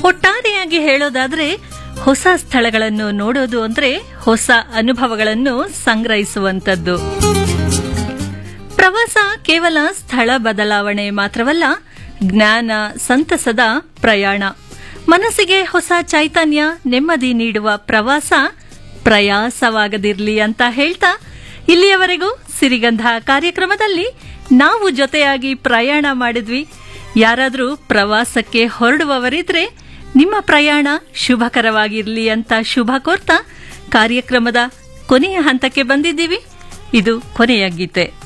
ಒಟ್ಟಾರೆಯಾಗಿ ಹೇಳೋದಾದ್ರೆ ಹೊಸ ಸ್ಥಳಗಳನ್ನು ನೋಡೋದು ಅಂದ್ರೆ ಹೊಸ ಅನುಭವಗಳನ್ನು ಸಂಗ್ರಹಿಸುವಂತದ್ದು ಪ್ರವಾಸ ಕೇವಲ ಸ್ಥಳ ಬದಲಾವಣೆ ಮಾತ್ರವಲ್ಲ ಜ್ಞಾನ ಸಂತಸದ ಪ್ರಯಾಣ ಮನಸ್ಸಿಗೆ ಹೊಸ ಚೈತನ್ಯ ನೆಮ್ಮದಿ ನೀಡುವ ಪ್ರವಾಸ ಪ್ರಯಾಸವಾಗದಿರ್ಲಿ ಅಂತ ಹೇಳ್ತಾ ಇಲ್ಲಿಯವರೆಗೂ ಸಿರಿಗಂಧ ಕಾರ್ಯಕ್ರಮದಲ್ಲಿ ನಾವು ಜೊತೆಯಾಗಿ ಪ್ರಯಾಣ ಮಾಡಿದ್ವಿ ಯಾರಾದರೂ ಪ್ರವಾಸಕ್ಕೆ ಹೊರಡುವವರಿದ್ರೆ ನಿಮ್ಮ ಪ್ರಯಾಣ ಶುಭಕರವಾಗಿರ್ಲಿ ಅಂತ ಶುಭ ಕೋರ್ತಾ ಕಾರ್ಯಕ್ರಮದ ಕೊನೆಯ ಹಂತಕ್ಕೆ ಬಂದಿದ್ದೀವಿ ಇದು ಕೊನೆಯ ಗೀತೆ